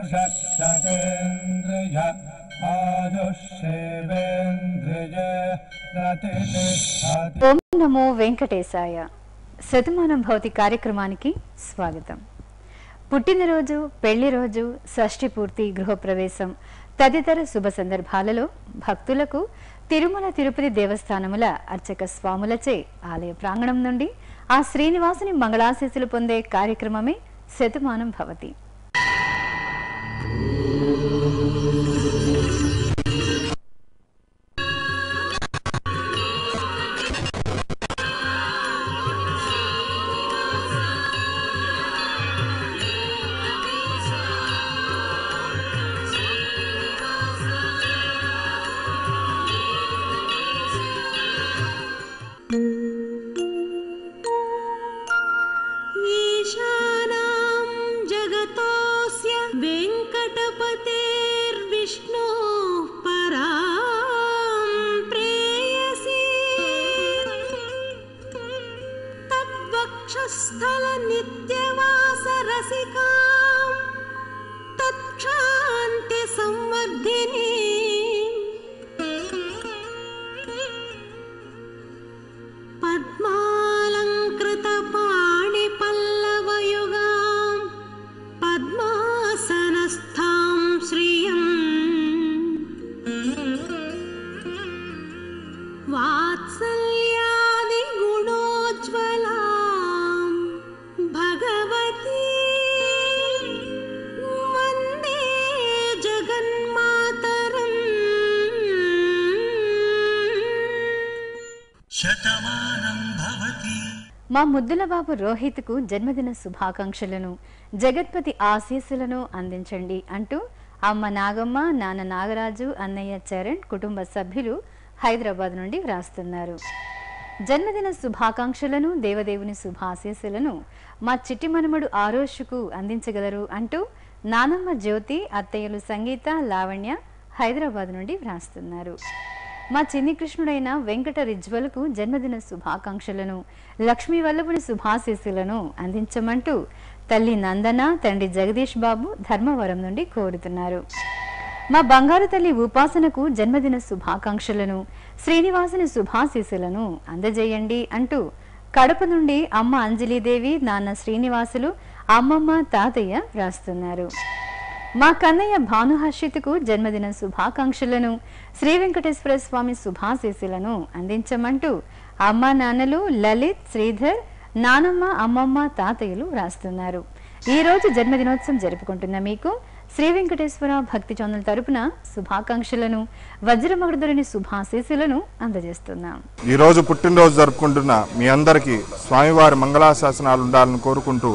शतेन्द्रिय आयुष्येवेन्द्रिय प्रतिष्ठति ఓం నమో వెంకటేశాయ శతమానం భౌతి కార్యక్రమానికి స్వాగతం పుట్టినరోజు పెళ్లి రోజు షష్ఠి పూర్తి గృహప్రవేశం తదితర శుభ సందర్భాలలో భక్తులకు తిరుమల తిరుపతి దేవస్థానముల అర్చక స్వాములచే ఆలయ ప్రాంగణం నుండి ఆ శ్రీనివాసుని మంగళాశీస్సులు పొందే కార్యక్రమమే శతమానం భవతి ईशानां जगतोऽस्य वेङ्कटपतेर्विष्णोः परां प्रेयसी तद्वक्षस्थलनित्यवासरसिकां तत्क्षान्तिसंवर्धिनी पद्मालङ्कृतपाणिपल्लवयुगां पद्मासनस्थां श्रियम् वात्सल्यादिगुणोज्ज्वलां भगवती वन्दे जगन्मातरम् శతమానం భవతి మా ముద్దుల బాబు రోహిత్కు జన్మదిన శుభాకాంక్షలను జగత్పతి ఆశీస్సులను అందించండి అంటూ అమ్మ నాగమ్మ నాన్న నాగరాజు అన్నయ్య చరణ్ కుటుంబ సభ్యులు హైదరాబాద్ నుండి వ్రాస్తున్నారు జన్మదిన శుభాకాంక్షలను దేవదేవుని శుభాశీస్సులను మా చిట్టి మనుమడు ఆరోషుకు అందించగలరు అంటూ నానమ్మ జ్యోతి అత్తయ్యలు సంగీత లావణ్య హైదరాబాద్ నుండి వ్రాస్తున్నారు మా చిన్ని కృష్ణుడైన వెంకట రిజ్వలకు జన్మదిన శుభాకాంక్షలను లక్ష్మీ వల్లభుని శుభాశీస్సులను అందించమంటూ తల్లి నందన తండ్రి జగదీష్ బాబు ధర్మవరం నుండి కోరుతున్నారు మా బంగారు తల్లి ఉపాసనకు జన్మదిన శుభాకాంక్షలను శ్రీనివాసుని శుభాశీస్సులను అందజేయండి అంటూ కడప నుండి అమ్మ అంజలీదేవి నాన్న శ్రీనివాసులు అమ్మమ్మ తాతయ్య వ్రాస్తున్నారు మా కన్నయ్య భానుహర్షిత్కు జన్మదిన శుభాకాంక్షలను శ్రీ వెంకటేశ్వర స్వామి శుభాశీస్సులను అందించమంటూ అమ్మ నాన్నలు లలిత్ శ్రీధర్ నానమ్మ అమ్మమ్మ తాతయ్యలు వ్రాస్తున్నారు ఈ రోజు జన్మదినోత్సవం జరుపుకుంటున్న మీకు శ్రీ వెంకటేశ్వర భక్తి చందల తరపున శుభాకాంక్షలను వజ్రమగడుదలని శుభాశీస్సులను అందజేస్తున్నాం ఈ రోజు పుట్టినరోజు జరుపుకుంటున్న మీ అందరికీ స్వామివారి మంగళాశాసనాలు ఉండాలని కోరుకుంటూ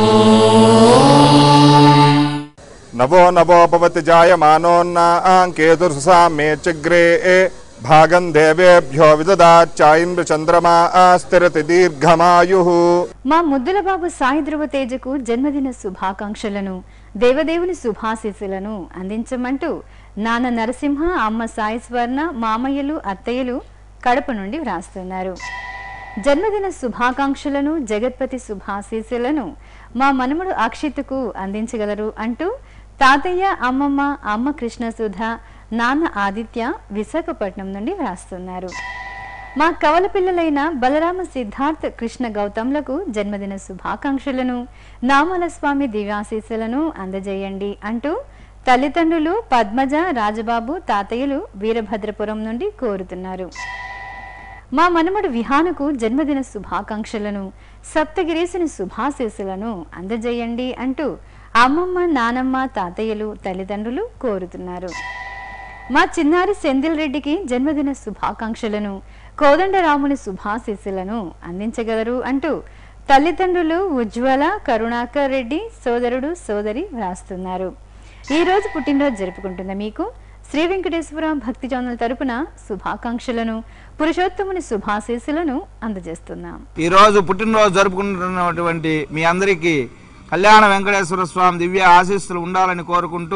నవో నవో భవతి జాయమానోన్నాంకేతుర్సా మే చగ్రే భాగం దేవేభ్యో విదదాచాయింద్ర చంద్రమా స్థిరతి దీర్ఘమాయు మా ముద్దుల బాబు సాయి ధ్రువ తేజకు జన్మదిన శుభాకాంక్షలను దేవదేవుని శుభాశీస్సులను అందించమంటూ నాన్న నరసింహ అమ్మ సాయి స్వర్ణ మామయ్యలు అత్తయ్యలు కడప నుండి వ్రాస్తున్నారు జన్మదిన శుభాకాంక్షలను జగత్పతి శుభాశీస్సులను మా మనుమడు అక్షిత్కు అందించగలరు అంటూ తాతయ్య అమ్మమ్మ అమ్మ కృష్ణసుధ నాన్న ఆదిత్య విశాఖపట్నం నుండి వ్రాస్తున్నారు మా కవల పిల్లలైన బలరామ సిద్ధార్థ్ కృష్ణ గౌతమ్లకు జన్మదిన శుభాకాంక్షలను నామల స్వామి దివ్యాశీస్సులను అందజేయండి అంటూ తల్లిదండ్రులు పద్మజ రాజబాబు తాతయ్యలు వీరభద్రపురం నుండి కోరుతున్నారు మా మనమడు విహానకు జన్మదిన శుభాకాంక్షలను సప్తగిరీసుని శుభాశీస్సులను అందజేయండి అంటూ అమ్మమ్మ నానమ్మ తాతయ్యలు తల్లిదండ్రులు కోరుతున్నారు మా చిన్నారి సెందిల్ రెడ్డికి జన్మదిన శుభాకాంక్షలను కోదండరాముని శుభాశీస్సులను అందించగలరు అంటూ తల్లిదండ్రులు ఉజ్వల కరుణాకర్ రెడ్డి సోదరుడు సోదరి వ్రాస్తున్నారు ఈ రోజు పుట్టినరోజు జరుపుకుంటున్న మీకు శ్రీ వెంకటేశ్వర భక్తి ఛానల్ తరపున శుభాకాంక్షలను పురుషోత్తముని శుభాశీస్సులను అందజేస్తున్నాం ఈ రోజు పుట్టినరోజు జరుపుకుంటున్నటువంటి మీ అందరికీ కళ్యాణ వెంకటేశ్వర స్వామి దివ్య ఆశీస్సులు ఉండాలని కోరుకుంటూ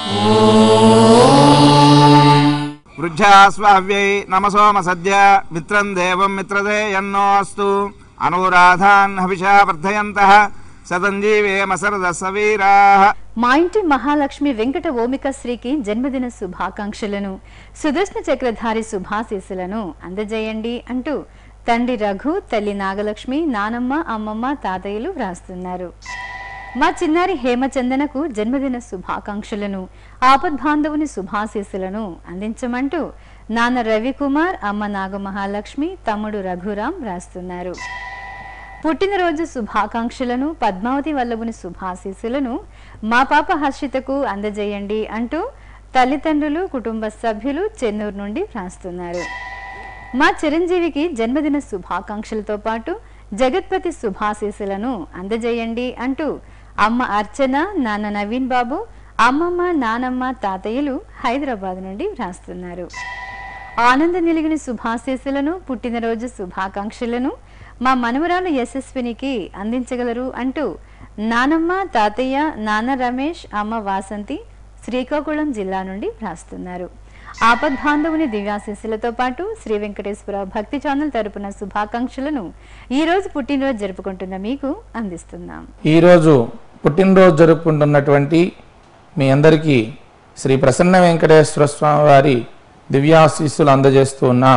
వృద్ధాస్వావ్యై నమసోమ సద్య మిత్రం దేవం మిత్రదే ఎన్నో అస్తు అనురాధాన్ హవిషా వర్ధయంత సతంజీవేమ సరద సవీరా మా ఇంటి మహాలక్ష్మి వెంకట ఓమిక శ్రీకి జన్మదిన శుభాకాంక్షలను సుదర్శన చక్రధారి శుభాశీస్సులను అందజేయండి అంటూ తండ్రి రఘు తల్లి నాగలక్ష్మి నానమ్మ అమ్మమ్మ తాతయ్యలు వ్రాస్తున్నారు మా చిన్నారి హేమచందనకు జన్మదిన శుభాకాంక్షలను ఆపద్బాంధవుని శుభాశీస్సులను అందించమంటూ నాన్న రవికుమార్ అమ్మ నాగమహాలక్ష్మి తమ్ముడు రఘురాం వ్రాస్తున్నారు పుట్టినరోజు శుభాకాంక్షలను పద్మావతి వల్లభుని శుభాశీస్సులను మా పాప హర్షితకు అందజేయండి అంటూ తల్లిదండ్రులు కుటుంబ సభ్యులు చెన్నూరు నుండి వ్రాస్తున్నారు మా చిరంజీవికి జన్మదిన శుభాకాంక్షలతో పాటు జగత్పతి శుభాశీస్సులను అందజేయండి అంటూ అమ్మ అర్చన నాన్న నవీన్ బాబు అమ్మమ్మ నానమ్మ తాతయ్యలు హైదరాబాద్ నుండి వ్రాస్తున్నారు ఆనంద నిలిగిన శుభాశీస్సులను పుట్టినరోజు శుభాకాంక్షలను మా మనవరాలు యశస్వినికి అందించగలరు అంటూ నానమ్మ తాతయ్య నాన్న రమేష్ అమ్మ వాసంతి శ్రీకాకుళం జిల్లా నుండి వ్రాస్తున్నారు ఆపద్బాంధవుని దివ్యాశీస్సులతో పాటు శ్రీ వెంకటేశ్వర భక్తి ఛానల్ తరపున శుభాకాంక్షలను ఈ రోజు పుట్టినరోజు జరుపుకుంటున్న మీకు అందిస్తున్నాం ఈరోజు పుట్టినరోజు జరుపుకుంటున్నటువంటి మీ అందరికీ శ్రీ ప్రసన్న వెంకటేశ్వర స్వామి వారి దివ్యాశీస్సులు అందజేస్తూ ఉన్నాం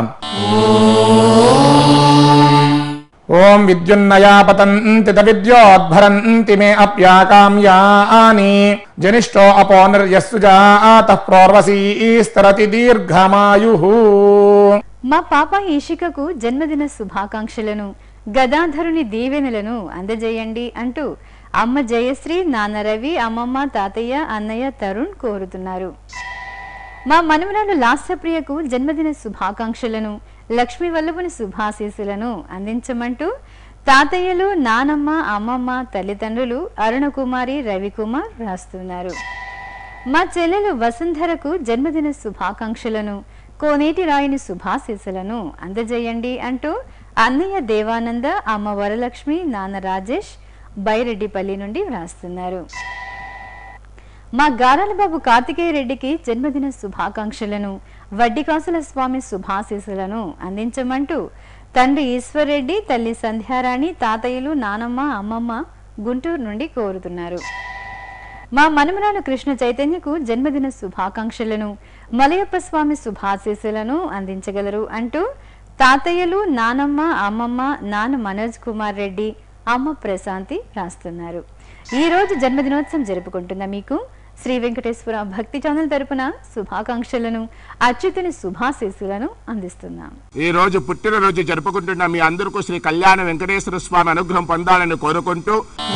ఓం విద్యున్నయా పతంతి విద్యోద్భరంతి మే అప్యాకామ్యాని జనిష్టో అపో నిర్యస్సు జాత ప్రోర్వసీస్తరతి దీర్ఘమాయు మా పాప ఈషికకు జన్మదిన శుభాకాంక్షలను గదాధరుని దీవెనలను అందజేయండి అంటూ అమ్మ జయశ్రీ నాన్న రవి అమ్మమ్మ తాతయ్య అన్నయ్య తరుణ్ కోరుతున్నారు మా మనవరాలు లాస్యప్రియకు జన్మదిన శుభాకాంక్షలను లక్ష్మీ వల్లభుని శుభాశీస్సులను అందించమంటూ తాతయ్యలు నానమ్మ అమ్మమ్మ తల్లిదండ్రులు అరుణకుమారి రవికుమార్ రాస్తున్నారు మా చెల్లెలు వసుంధరకు జన్మదిన శుభాకాంక్షలను కోనేటి రాయిని శుభాశీస్సులను అందజేయండి అంటూ అన్నయ్య దేవానంద అమ్మ వరలక్ష్మి నాన్న రాజేష్ బైరెడ్డిపల్లి నుండి వ్రాస్తున్నారు మా గారాల బాబు కార్తికేయ రెడ్డికి జన్మదిన శుభాకాంక్షలను వడ్డికాసుల స్వామి శుభాశీస్సులను అందించమంటూ తండ్రి ఈశ్వర్ రెడ్డి తల్లి సంధ్యారాణి తాతయ్యలు నానమ్మ అమ్మమ్మ గుంటూరు నుండి కోరుతున్నారు మా మనమరాలు కృష్ణ చైతన్యకు జన్మదిన శుభాకాంక్షలను మలయప్ప స్వామి శుభాశీస్సులను అందించగలరు అంటూ తాతయ్యలు నానమ్మ అమ్మమ్మ నాన్న మనోజ్ కుమార్ రెడ్డి అమ్మ ప్రశాంతి రాస్తున్నారు ఈ రోజు జన్మదినోత్సవం జరుపుకుంటున్న మీకు శ్రీ వెంకటేశ్వర భక్తి ఛానల్ తరపున శుభాకాంక్షలను అచ్యుతుని శుభాశీస్సులను అందిస్తున్నాం ఈ రోజు పుట్టినరోజు జరుపుకుంటున్న మీ అందరికీ శ్రీ కళ్యాణ వెంకటేశ్వర స్వామి అనుగ్రహం పొందాలని కోరుకుంటూ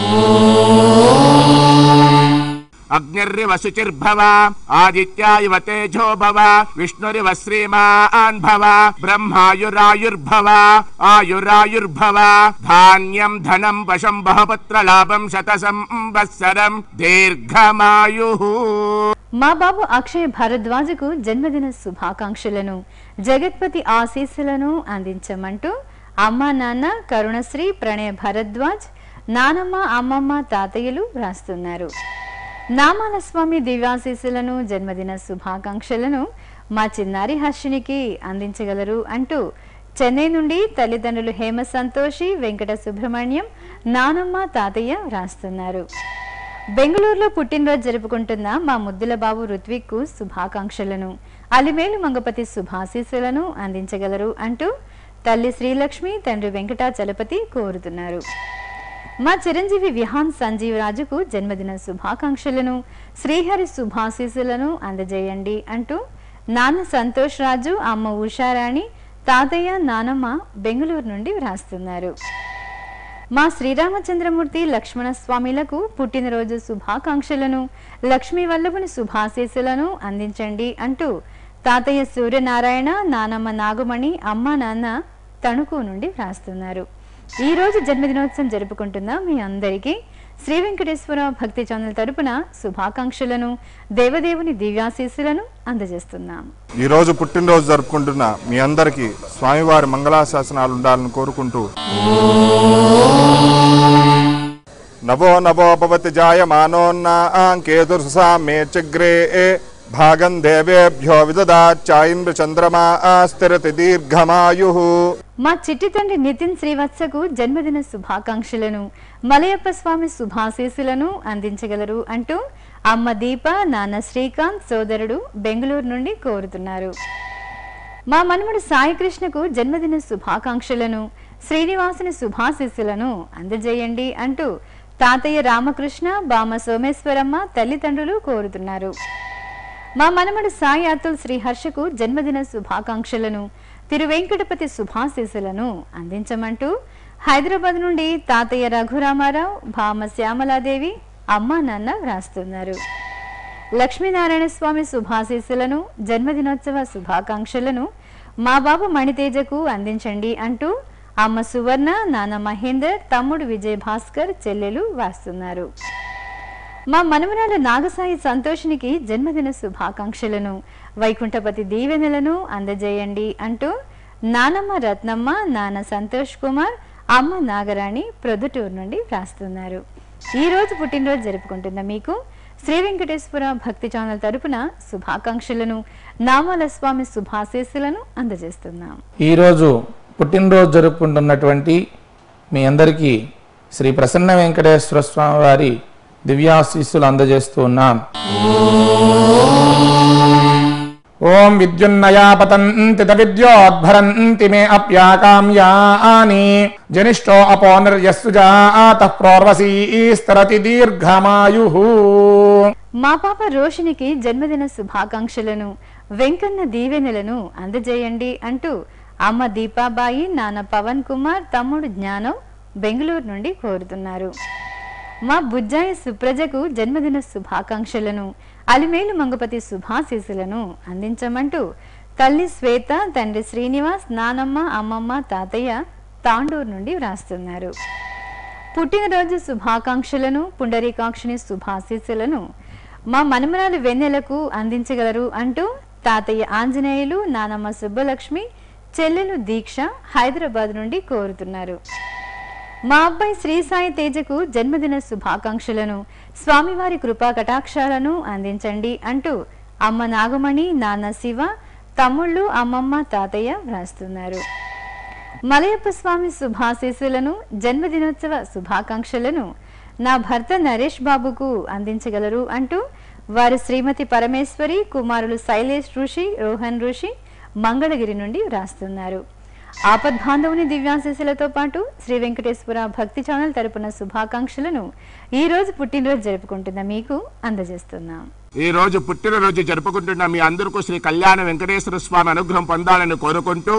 అగ్నిర్వ శుచిర్భవ ఆదిత్యాయువ తేజో భవ విష్ణురివ శ్రీమాన్ భవ బ్రహ్మాయురాయుర్భవ ఆయురాయుర్భవ ధాన్యం ధనం వశం బహపత్ర లాభం శత సంవత్సరం దీర్ఘమాయు మా బాబు అక్షయ్ భరద్వాజకు జన్మదిన శుభాకాంక్షలను జగత్పతి ఆశీస్సులను అందించమంటూ అమ్మ నాన్న కరుణశ్రీ ప్రణయ భరద్వాజ్ నానమ్మ అమ్మమ్మ తాతయ్యలు రాస్తున్నారు నామాల స్వామి దివ్యాశీస్సులను జన్మదిన శుభాకాంక్షలను మా చిన్నారి హర్షినికి అందించగలరు అంటూ చెన్నై నుండి తల్లిదండ్రులు హేమ సంతోషి వెంకట సుబ్రహ్మణ్యం నానమ్మ తాతయ్య రాస్తున్నారు బెంగళూరులో పుట్టినరోజు జరుపుకుంటున్న మా ముద్దుల బాబు రుత్విక్కు శుభాకాంక్షలను అలిమేలు మంగపతి శుభాశీస్సులను అందించగలరు అంటూ తల్లి శ్రీలక్ష్మి తండ్రి వెంకటాచలపతి కోరుతున్నారు మా చిరంజీవి విహాన్ సంజీవ్ రాజుకు జన్మదిన శుభాకాంక్షలను శ్రీహరి శుభాశీస్సులను అందజేయండి అంటూ నాన్న సంతోష్ రాజు అమ్మ ఉషారాణి తాతయ్య నానమ్మ బెంగళూరు నుండి వ్రాస్తున్నారు మా శ్రీరామచంద్రమూర్తి లక్ష్మణ స్వామిలకు పుట్టినరోజు శుభాకాంక్షలను లక్ష్మీ వల్లభుని శుభాశీస్సులను అందించండి అంటూ తాతయ్య సూర్యనారాయణ నానమ్మ నాగమణి అమ్మ నాన్న తణుకు నుండి వ్రాస్తున్నారు ఈ రోజు జన్మదినోత్సవం జరుపుకుంటున్న మీ అందరికీ శ్రీ వెంకటేశ్వర భక్తి ఛానల్ తరపున శుభాకాంక్షలను దేవదేవుని దివ్యాశీస్సులను అందజేస్తున్నాం ఈ రోజు పుట్టినరోజు జరుపుకుంటున్న మీ అందరికీ స్వామివారి మంగళాశాసనాలు ఉండాలని కోరుకుంటూ నవో నవో భవతి జాయమానోన్నాంకేతుర్సా మే చగ్రే భాగం దేవేభ్యో విదదాచాయింద్ర చంద్రమా స్థిరతి దీర్ఘమాయు మా చిట్టి తండ్రి నితిన్ శ్రీవత్సకు జన్మదిన శుభాకాంక్షలను మలయప్ప స్వామి శుభాశీస్సులను అందించగలరు అంటూ అమ్మ దీప నాన్న శ్రీకాంత్ సోదరుడు బెంగళూరు నుండి కోరుతున్నారు మా మనుమడు సాయికృష్ణకు జన్మదిన శుభాకాంక్షలను శ్రీనివాసుని శుభాశీస్సులను అందజేయండి అంటూ తాతయ్య రామకృష్ణ బామ సోమేశ్వరమ్మ తల్లిదండ్రులు కోరుతున్నారు మా మనమడు సాయి అతుల్ శ్రీహర్షకు జన్మదిన శుభాకాంక్షలను తిరువెంకటపతి శుభాశీస్సులను అందించమంటూ హైదరాబాద్ నుండి తాతయ్య రఘురామారావు భామ శ్యామలాదేవి అమ్మా నాన్న వ్రాస్తున్నారు లక్ష్మీనారాయణ స్వామి శుభాశీస్సులను జన్మదినోత్సవ శుభాకాంక్షలను మా బాబు మణితేజకు అందించండి అంటూ అమ్మ సువర్ణ నాన్న మహేందర్ తమ్ముడు విజయ్ భాస్కర్ చెల్లెలు వాస్తున్నారు మా మనమరాల నాగసాయి సంతోషినికి జన్మదిన శుభాకాంక్షలను వైకుంఠపతి దీవెనలను అందజేయండి అంటూ నానమ్మ రత్నమ్మ నాన్న సంతోష్ కుమార్ అమ్మ నాగరాణి ప్రొద్దుటూరు నుండి వ్రాస్తున్నారు ఈ రోజు పుట్టినరోజు జరుపుకుంటున్న మీకు శ్రీ వెంకటేశ్వర భక్తి ఛానల్ తరపున శుభాకాంక్షలను నామాల స్వామి శుభాశీస్సులను అందజేస్తున్నాం ఈరోజు పుట్టినరోజు జరుపుకుంటున్నటువంటి మీ అందరికీ శ్రీ ప్రసన్న వెంకటేశ్వర స్వామి వారి దివ్యాశీస్సులు అందజేస్తూ ఉన్నాం ఓం విద్యున్నయా పతంతి విద్యోద్భరంతి మే అప్యాకామ్యాని జనిష్టో అపో నిర్యస్సు జాత ప్రోర్వసీస్తరతి దీర్ఘమాయు మా పాప రోషినికి జన్మదిన శుభాకాంక్షలను వెంకన్న దీవెనలను అందజేయండి అంటూ అమ్మ దీపాబాయి నాన్న పవన్ కుమార్ తమ్ముడు జ్ఞానం బెంగళూరు నుండి కోరుతున్నారు మా బుజ్జాయి సుప్రజకు జన్మదిన శుభాకాంక్షలను అలిమేలు మంగపతి శుభాశీస్సులను అందించమంటూ తల్లి శ్వేత తండ్రి శ్రీనివాస్ నానమ్మ అమ్మమ్మ తాతయ్య తాండూరు నుండి వ్రాస్తున్నారు పుట్టినరోజు శుభాకాంక్షలను పుండరీకాక్షిని శుభాశీస్సులను మా మనమరాలు వెన్నెలకు అందించగలరు అంటూ తాతయ్య ఆంజనేయులు నానమ్మ సుబ్బలక్ష్మి చెల్లెలు దీక్ష హైదరాబాద్ నుండి కోరుతున్నారు మా అబ్బాయి శ్రీ సాయి తేజకు జన్మదిన శుభాకాంక్షలను స్వామివారి కృపా కటాక్షాలను అందించండి అంటూ అమ్మ నాగమణి నాన్న శివ తమ్ముళ్ళు అమ్మమ్మ తాతయ్య వ్రాస్తున్నారు మలయప్ప స్వామి శుభాశీస్సులను జన్మదినోత్సవ శుభాకాంక్షలను నా భర్త నరేష్ బాబుకు అందించగలరు అంటూ వారు శ్రీమతి పరమేశ్వరి కుమారులు శైలేష్ ఋషి రోహన్ ఋషి మంగళగిరి నుండి వ్రాస్తున్నారు ఆపద్బాంధవుని దివ్యాశీస్సులతో పాటు శ్రీ వెంకటేశ్వర భక్తి ఛానల్ తరపున శుభాకాంక్షలను ఈ రోజు పుట్టినరోజు జరుపుకుంటున్న మీకు అందజేస్తున్నాం ఈ రోజు పుట్టినరోజు జరుపుకుంటున్న మీ అందరికీ శ్రీ కళ్యాణ వెంకటేశ్వర స్వామి అనుగ్రహం పొందాలని కోరుకుంటూ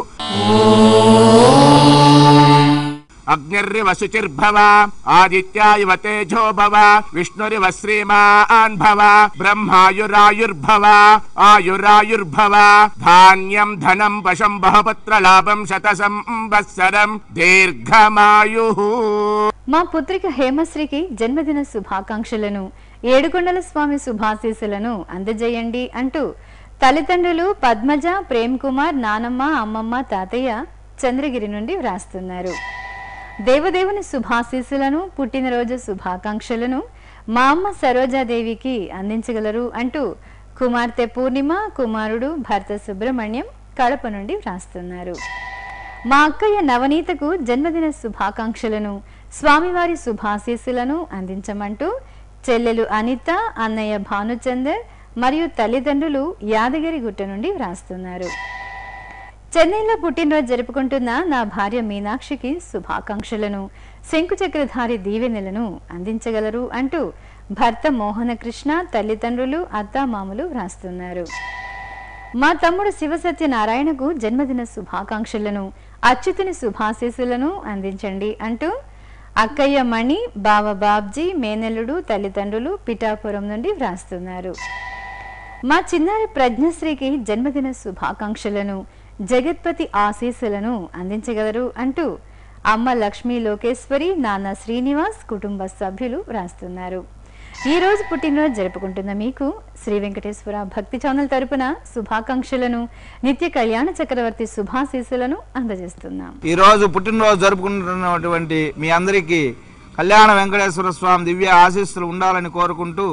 అగ్నిర్వ శుచిర్భవ ఆదిత్యాయవ తేజో భవ విష్ణురివ శ్రీమాన్ భవ బ్రహ్మాయురాయుర్భవ ఆయురాయుర్భవ ధాన్యం ధనం వశం బహపత్ర లాభం శత సంవత్సరం దీర్ఘమాయు మా పుత్రిక హేమశ్రీకి జన్మదిన శుభాకాంక్షలను ఏడుకొండల స్వామి శుభాశీస్సులను అందజేయండి అంటూ తల్లిదండ్రులు పద్మజ ప్రేమ్ కుమార్ నానమ్మ అమ్మమ్మ తాతయ్య చంద్రగిరి నుండి వ్రాస్తున్నారు దేవదేవుని శుభాశీస్సులను పుట్టినరోజు శుభాకాంక్షలను మా అమ్మ సరోజాదేవికి అందించగలరు అంటూ కుమార్తె పూర్ణిమ కుమారుడు భర్త సుబ్రహ్మణ్యం కడప నుండి వ్రాస్తున్నారు మా అక్కయ్య నవనీతకు జన్మదిన శుభాకాంక్షలను స్వామివారి శుభాశీస్సులను అందించమంటూ చెల్లెలు అనిత అన్నయ్య భానుచందర్ మరియు తల్లిదండ్రులు యాదగిరి గుట్ట నుండి వ్రాస్తున్నారు చెన్నైలో పుట్టినరోజు జరుపుకుంటున్న నా భార్య మీనాక్షికి శుభాకాంక్షలను శంకుచక్రధారి దీవెనలను అందించగలరు అంటూ భర్త మోహనకృష్ణ తల్లిదండ్రులు అత్తామామలు వ్రాస్తున్నారు మా తమ్ముడు శివసత్యనారాయణకు జన్మదిన శుభాకాంక్షలను అచ్యుతుని శుభాశీస్సులను అందించండి అంటూ అక్కయ్య మణి బావ బాబ్జీ మేనల్లుడు తల్లిదండ్రులు పిఠాపురం నుండి వ్రాస్తున్నారు మా చిన్నారి ప్రజ్ఞశ్రీకి జన్మదిన శుభాకాంక్షలను జగత్పతి ఆశీస్సులను అందించగలరు అంటూ అమ్మ లక్ష్మీ లోకేశ్వరి నాన్న శ్రీనివాస్ కుటుంబ సభ్యులు వ్రాస్తున్నారు ఈ రోజు పుట్టినరోజు జరుపుకుంటున్న మీకు శ్రీ వెంకటేశ్వర భక్తి ఛానల్ తరపున శుభాకాంక్షలను నిత్య కళ్యాణ చక్రవర్తి శుభాశీస్సులను అందజేస్తున్నాం ఈ రోజు పుట్టినరోజు జరుపుకుంటున్నటువంటి మీ అందరికీ కళ్యాణ వెంకటేశ్వర స్వామి దివ్య ఆశీస్సులు ఉండాలని కోరుకుంటూ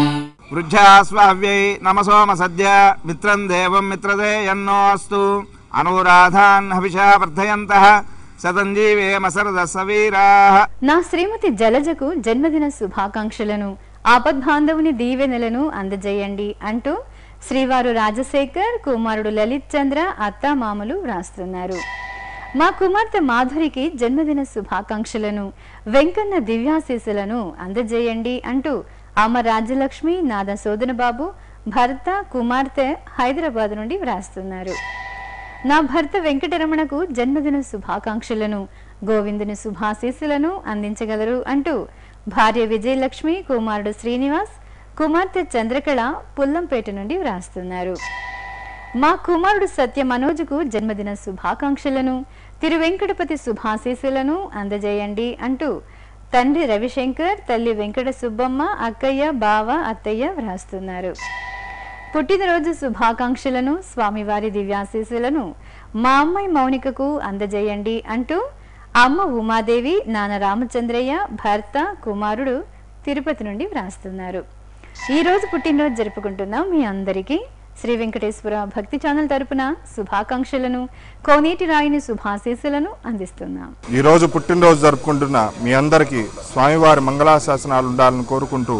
వృద్ధాస్వావ్యై నమసోమ సద్య మిత్రం దేవం మిత్రదే ఎన్నో అస్తు అనురాధాన్ హవిషా వర్ధయంత శతంజీవేమ సరద సవీరా నా శ్రీమతి జలజకు జన్మదిన శుభాకాంక్షలను ఆపద్బాంధవుని దీవెనలను అందజేయండి అంటూ శ్రీవారు రాజశేఖర్ కుమారుడు లలిత్ చంద్ర అత్త మామలు వ్రాస్తున్నారు మా కుమార్తె మాధురికి జన్మదిన శుభాకాంక్షలను వెంకన్న దివ్యాశీసులను అందజేయండి అంటూ అమ్మ రాజ్యలక్ష్మి నాద సోదన బాబు భర్త కుమార్తె హైదరాబాద్ నుండి వ్రాస్తున్నారు నా భర్త వెంకటరమణకు జన్మదిన శుభాకాంక్షలను గోవిందుని శుభాశీస్సులను అందించగలరు అంటూ భార్య విజయలక్ష్మి కుమారుడు శ్రీనివాస్ కుమార్తె చంద్రకళ పుల్లంపేట నుండి వ్రాస్తున్నారు మా కుమారుడు సత్య మనోజుకు జన్మదిన శుభాకాంక్షలను తిరువెంకటపతి శుభాశీస్సులను అందజేయండి అంటూ తండ్రి రవిశంకర్ తల్లి వెంకట సుబ్బమ్మ అక్కయ్య బావ అత్తయ్య వ్రాస్తున్నారు పుట్టినరోజు శుభాకాంక్షలను స్వామివారి దివ్యాశీస్సులను మా అమ్మాయి మౌనికకు అందజేయండి అంటూ అమ్మ ఉమాదేవి నాన్న రామచంద్రయ్య భర్త కుమారుడు తిరుపతి నుండి వ్రాస్తున్నారు ఈ రోజు పుట్టినరోజు జరుపుకుంటున్నాం మీ అందరికీ శ్రీ వెంకటేశ్వర భక్తి ఛానల్ తరపున శుభాకాంక్షలను కోనేటి రాయిని శుభాశీస్సులను అందిస్తున్నాం ఈ రోజు పుట్టినరోజు జరుపుకుంటున్న మీ అందరికీ స్వామివారి మంగళాశాసనాలు ఉండాలని కోరుకుంటూ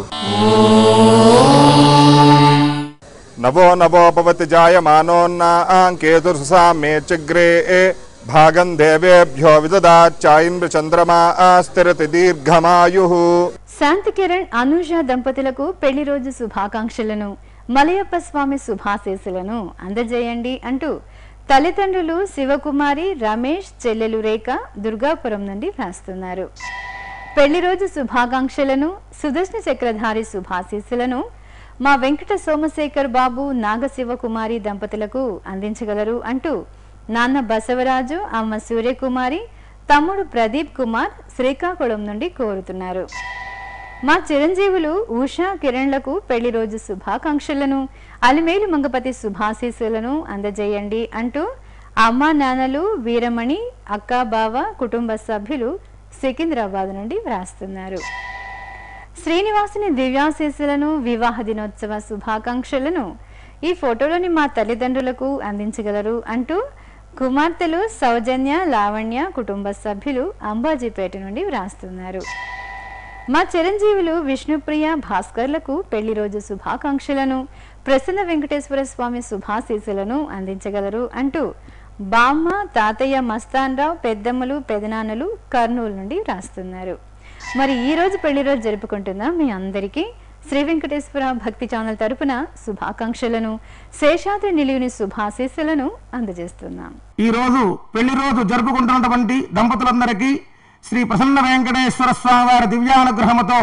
నవో నవో భవతి జాయమానోన్నాంకేతుర్సామే చగ్రే భాగం దేవేభ్యో విదదాచాయింద్ర చంద్రమా స్థిరతి దీర్ఘమాయు శాంతి కిరణ్ అనూష దంపతులకు పెళ్లి రోజు శుభాకాంక్షలను మలయప్ప స్వామి శుభాశీస్సులను అందజేయండి అంటూ తల్లిదండ్రులు శివకుమారి రమేష్ చెల్లెలు రేఖ దుర్గాపురం నుండి వ్రాస్తున్నారు పెళ్లి రోజు శుభాకాంక్షలను సుదర్శన చక్రధారి శుభాశీస్సులను మా వెంకట సోమశేఖర్ బాబు నాగశివకుమారి దంపతులకు అందించగలరు అంటూ నాన్న బసవరాజు అమ్మ సూర్యకుమారి తమ్ముడు ప్రదీప్ కుమార్ శ్రీకాకుళం నుండి కోరుతున్నారు మా చిరంజీవులు ఉషా కిరణ్లకు పెళ్లి రోజు శుభాకాంక్షలను అలిమేలు మంగపతి శుభాశీస్సులను అందజేయండి అంటూ అమ్మా నాన్నలు వీరమణి అక్క బావ కుటుంబ సభ్యులు సికింద్రాబాద్ నుండి వ్రాస్తున్నారు శ్రీనివాసుని దివ్యాశీస్సులను వివాహ దినోత్సవ శుభాకాంక్షలను ఈ ఫోటోలోని మా తల్లిదండ్రులకు అందించగలరు అంటూ కుమార్తెలు సౌజన్య లావణ్య కుటుంబ సభ్యులు అంబాజీపేట నుండి వ్రాస్తున్నారు మా చిరంజీవులు విష్ణుప్రియ భాస్కర్లకు పెళ్లి రోజు శుభాకాంక్షలను ప్రసన్న వెంకటేశ్వర స్వామి శుభాశీస్సులను అందించగలరు అంటూ బామ్మ తాతయ్య మస్తాన్రావు పెద్దమ్మలు పెదనాన్నలు కర్నూలు నుండి రాస్తున్నారు మరి ఈ రోజు పెళ్లి రోజు జరుపుకుంటున్న మీ అందరికీ శ్రీ వెంకటేశ్వర భక్తి ఛానల్ తరపున శుభాకాంక్షలను శేషాద్రి నిలువుని శుభాశీస్సులను అందజేస్తున్నాం ఈ రోజు పెళ్లి రోజు జరుపుకుంటున్నటువంటి దంపతులందరికీ శ్రీ ప్రసన్న వెంకటేశ్వర స్వామి వారి దివ్యానుగ్రహముతో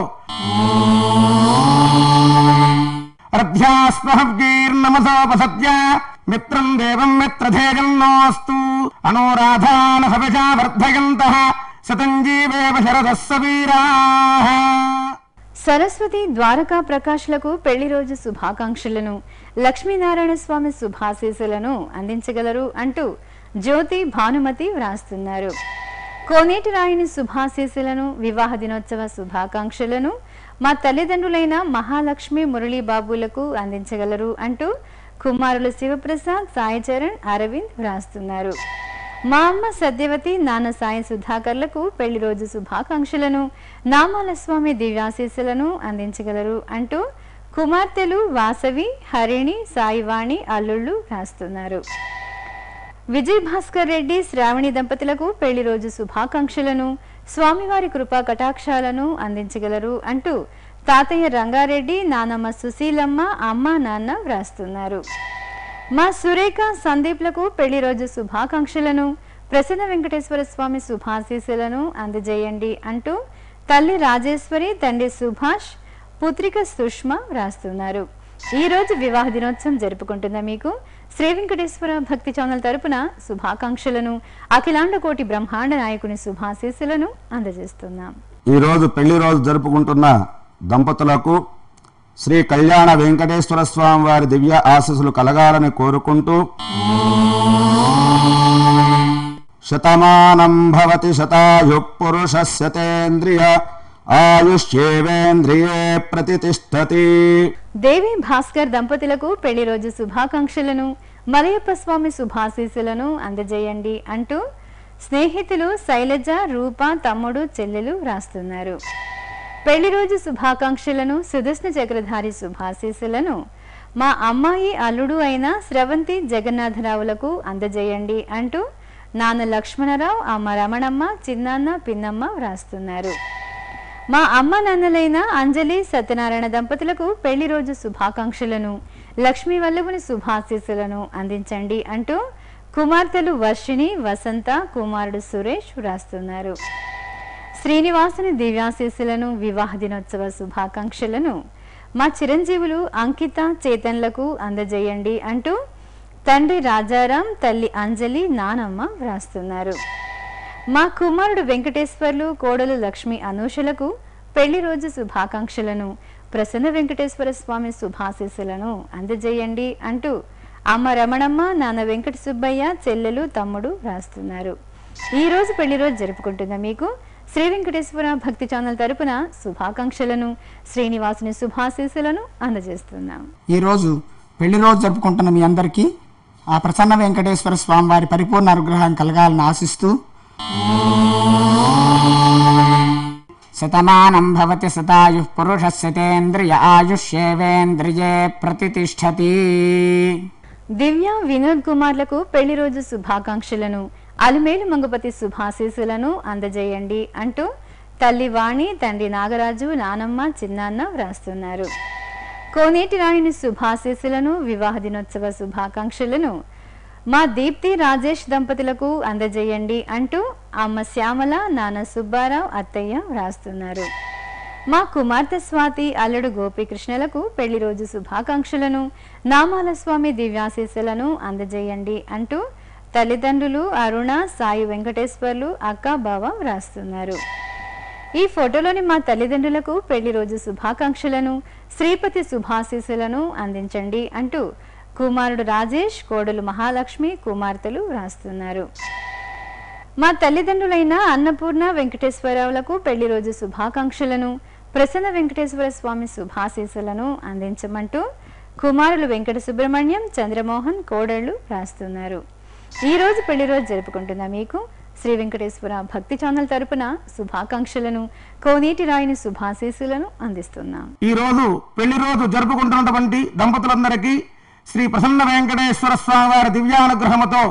అర్ధ్యాస్మహీర్నమసోపసత్య మిత్రం దేవం మిత్రధేజన్నోస్తు అనోరాధాన సవిషా వర్ధయంత శతంజీవేవ శరదः సవీరాः సరస్వతి ద్వారకా ప్రకాష్లకు పెళ్లి రోజు శుభాకాంక్షలను లక్ష్మీనారాయణ స్వామి శుభాశీస్సులను అందించగలరు అంటూ జ్యోతి భానుమతి వ్రాస్తున్నారు కోనేటి రాయిని శుభాశీస్సులను వివాహ దినోత్సవ శుభాకాంక్షలను మా తల్లిదండ్రులైన మహాలక్ష్మి మురళీ బాబులకు అందించగలరు అంటూ కుమారులు శివప్రసాద్ సాయి చరణ్ అరవింద్ వ్రాస్తున్నారు మా అమ్మ సత్యవతి నాన్న సాయి సుధాకర్లకు పెళ్లి రోజు శుభాకాంక్షలను నామాల స్వామి దివ్యాశీస్సులను అందించగలరు అంటూ కుమార్తెలు వాసవి హరిణి సాయివాణి అల్లుళ్ళు రాస్తున్నారు విజయ్ భాస్కర్ రెడ్డి శ్రావణి దంపతులకు పెళ్లి రోజు శుభాకాంక్షలను స్వామివారి కృపా కటాక్షాలను అందించగలరు అంటూ తాతయ్య రంగారెడ్డి నానమ్మ సుశీలమ్మ అమ్మ నాన్న వ్రాస్తున్నారు మా సురేఖ సందీప్లకు పెళ్లి రోజు శుభాకాంక్షలను ప్రసన్న వెంకటేశ్వర స్వామి శుభాశీస్సులను అందజేయండి అంటూ తల్లి రాజేశ్వరి తండ్రి సుభాష్ పుత్రిక సుష్మ వ్రాస్తున్నారు ఈ రోజు వివాహ దినోత్సవం జరుపుకుంటున్న మీకు శ్రీ వెంకటేశ్వర భక్తి ఛానల్ తరపున శుభాకాంక్షలను అఖిలాండ కోటి బ్రహ్మాండ నాయకుని శుభాశీస్సులను అందజేస్తున్నాం ఈ రోజు పెళ్లి రోజు జరుపుకుంటున్న దంపతులకు శ్రీ కళ్యాణ వెంకటేశ్వర స్వామి వారి దివ్య ఆశీస్సులు కలగాలని కోరుకుంటూ శతమానం భవతి శతాయు పురుష శతేంద్రియ ఆయుష్యేవేంద్రియే ప్రతిష్టతి దేవి భాస్కర్ దంపతులకు పెళ్లి రోజు శుభాకాంక్షలను మలయప్ప స్వామి శుభాశీస్సులను అందజేయండి అంటూ స్నేహితులు శైలజ రూప తమ్ముడు చెల్లెలు వ్రాస్తున్నారు పెళ్లి రోజు శుభాకాంక్షలను సుదర్శన చక్రధారి శుభాశీస్సులను మా అమ్మాయి అల్లుడు అయిన స్రవంతి జగన్నాథరావులకు అందజేయండి అంటూ నాన్న లక్ష్మణరావు అమ్మ రమణమ్మ చిన్నాన్న పిన్నమ్మ వ్రాస్తున్నారు మా అమ్మ నాన్నలైన అంజలి సత్యనారాయణ దంపతులకు పెళ్లి రోజు శుభాకాంక్షలను లక్ష్మీ వల్లభుని శుభాశీస్సులను అందించండి అంటూ కుమార్తెలు వర్షిణి వసంత కుమారుడు సురేష్ వ్రాస్తున్నారు శ్రీనివాసుని దివ్యాశీస్సులను వివాహ దినోత్సవ శుభాకాంక్షలను మా చిరంజీవులు అంకిత చేతన్లకు అందజేయండి అంటూ తండ్రి రాజారాం తల్లి అంజలి నానమ్మ వ్రాస్తున్నారు మా కుమారుడు వెంకటేశ్వర్లు కోడలు లక్ష్మి అనూషలకు పెళ్లి రోజు శుభాకాంక్షలను ప్రసన్న వెంకటేశ్వర స్వామి శుభాశీస్సులను అందజేయండి అంటూ అమ్మ రమణమ్మ నాన్న వెంకట సుబ్బయ్య చెల్లెలు తమ్ముడు వ్రాస్తున్నారు ఈ రోజు పెళ్లి రోజు జరుపుకుంటున్న మీకు శ్రీ వెంకటేశ్వర భక్తి ఛానల్ తరపున శుభాకాంక్షలను శ్రీనివాసుని శుభాశీస్సులను అందజేస్తున్నాం ఈరోజు పెళ్లి రోజు జరుపుకుంటున్న మీ అందరికీ ఆ ప్రసన్న వెంకటేశ్వర స్వామి వారి పరిపూర్ణ అనుగ్రహం కలగాలని ఆశిస్తూ శతమానం భవతి శతాయు పురుషస్యతేంద్రియ ఆయుష్యేవేంద్రియే ప్రతిష్టతి దివ్య వినోద్ కుమార్లకు పెళ్లి రోజు శుభాకాంక్షలను అలిమేలు మంగపతి శుభాశీస్సులను అందజేయండి అంటూ తల్లి వాణి తండ్రి నాగరాజు నానమ్మ చిన్నాన్న వ్రాస్తున్నారు కోనేటి రాణిని శుభాశీస్సులను వివాహ దినోత్సవ శుభాకాంక్షలను మా దీప్తి రాజేష్ దంపతులకు అందజేయండి అంటూ అమ్మ శ్యామల నాన్న సుబ్బారావు అత్తయ్య వ్రాస్తున్నారు మా కుమార్తె స్వాతి అల్లుడు గోపీకృష్ణలకు పెళ్లి రోజు శుభాకాంక్షలను నామాల స్వామి దివ్యాశీస్సులను అందజేయండి అంటూ తల్లిదండ్రులు అరుణ సాయి వెంకటేశ్వర్లు అక్క బావ వ్రాస్తున్నారు ఈ ఫోటోలోని మా తల్లిదండ్రులకు పెళ్లి రోజు శుభాకాంక్షలను శ్రీపతి శుభాశీస్సులను అందించండి అంటూ కుమారుడు రాజేష్ కోడలు మహాలక్ష్మి కుమార్తెలు వ్రాస్తున్నారు మా తల్లిదండ్రులైన అన్నపూర్ణ వెంకటేశ్వరరావులకు పెళ్లి రోజు శుభాకాంక్షలను ప్రసన్న వెంకటేశ్వర స్వామి శుభాశీస్సులను అందించమంటూ కుమారులు వెంకట సుబ్రహ్మణ్యం చంద్రమోహన్ కోడళ్లు రాస్తున్నారు ఈ రోజు పెళ్లి రోజు జరుపుకుంటున్న మీకు శ్రీ వెంకటేశ్వర భక్తి ఛానల్ తరపున శుభాకాంక్షలను కోనేటి రాయిని శుభాశీస్సులను అందిస్తున్నాం ఈ రోజు పెళ్లి రోజు జరుపుకుంటున్నటువంటి దంపతులందరికీ శ్రీ ప్రసన్న వెంకటేశ్వర స్వామి వారి దివ్యానుగ్రహముతో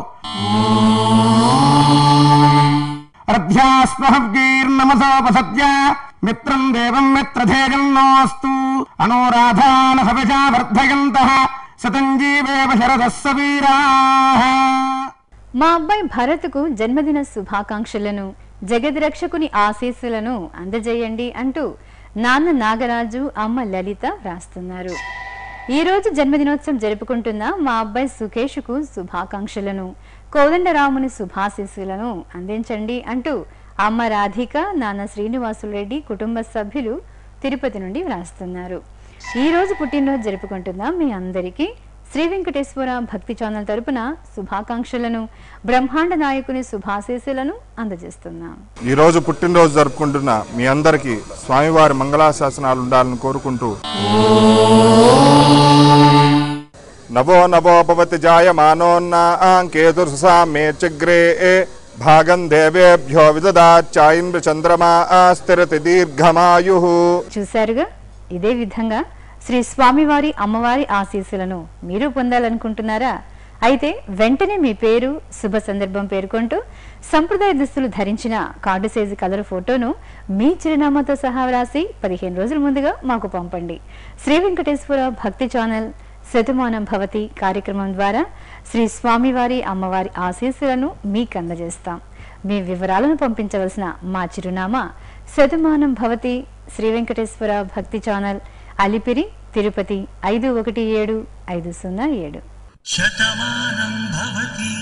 అర్ధ్యాస్మహీర్నమసోపసత్య మిత్రం దేవం మిత్రధేజన్నోస్తు అనోరాధాన సవిషా వర్ధయంత శతంజీవేవ శరదः సవీరాः మా అబ్బాయి భరత్కు జన్మదిన శుభాకాంక్షలను జగద్రక్షకుని ఆశీస్సులను అందజేయండి అంటూ నాన్న నాగరాజు అమ్మ లలిత వ్రాస్తున్నారు ఈ రోజు జన్మదినోత్సవం జరుపుకుంటున్న మా అబ్బాయి సుకేష్కు శుభాకాంక్షలను కోదండరాముని శుభాశీస్సులను అందించండి అంటూ అమ్మ రాధిక నాన్న శ్రీనివాసులు రెడ్డి కుటుంబ సభ్యులు తిరుపతి నుండి వ్రాస్తున్నారు ఈ రోజు పుట్టినరోజు జరుపుకుంటున్న మీ అందరికీ శ్రీ వెంకటేశ్వర భక్తి ఛానల్ తరపున శుభాకాంక్షలను బ్రహ్మాండ నాయకుని శుభాశీస్సులను అందజేస్తున్నాం ఈ రోజు పుట్టినరోజు జరుపుకుంటున్న మీ అందరికీ స్వామివారి మంగళాశాసనాలు ఉండాలని కోరుకుంటూ నవో నవో భవతి జాయమానోన్నాంకేతుర్సామేచగ్రే భాగం దేవేభ్యో విదదాచాయింద్ర చంద్రమా స్థిరతి దీర్ఘమాయు చూశారుగా ఇదే విధంగా శ్రీ స్వామివారి అమ్మవారి ఆశీస్సులను మీరు పొందాలనుకుంటున్నారా అయితే వెంటనే మీ పేరు శుభ సందర్భం పేర్కొంటూ సంప్రదాయ దుస్తులు ధరించిన కార్డు సైజు కలర్ ఫోటోను మీ చిరునామాతో సహా వ్రాసి పదిహేను రోజుల ముందుగా మాకు పంపండి శ్రీ వెంకటేశ్వర భక్తి ఛానల్ శతమానం భవతి కార్యక్రమం ద్వారా శ్రీ స్వామివారి అమ్మవారి ఆశీస్సులను మీకు అందజేస్తాం మీ వివరాలను పంపించవలసిన మా చిరునామా శతమానం భవతి శ్రీ వెంకటేశ్వర భక్తి ఛానల్ అలిపిరి తిరుపతి ఐదు ఒకటి ఏడు ఐదు సున్నా ఏడు శతమానం భవతి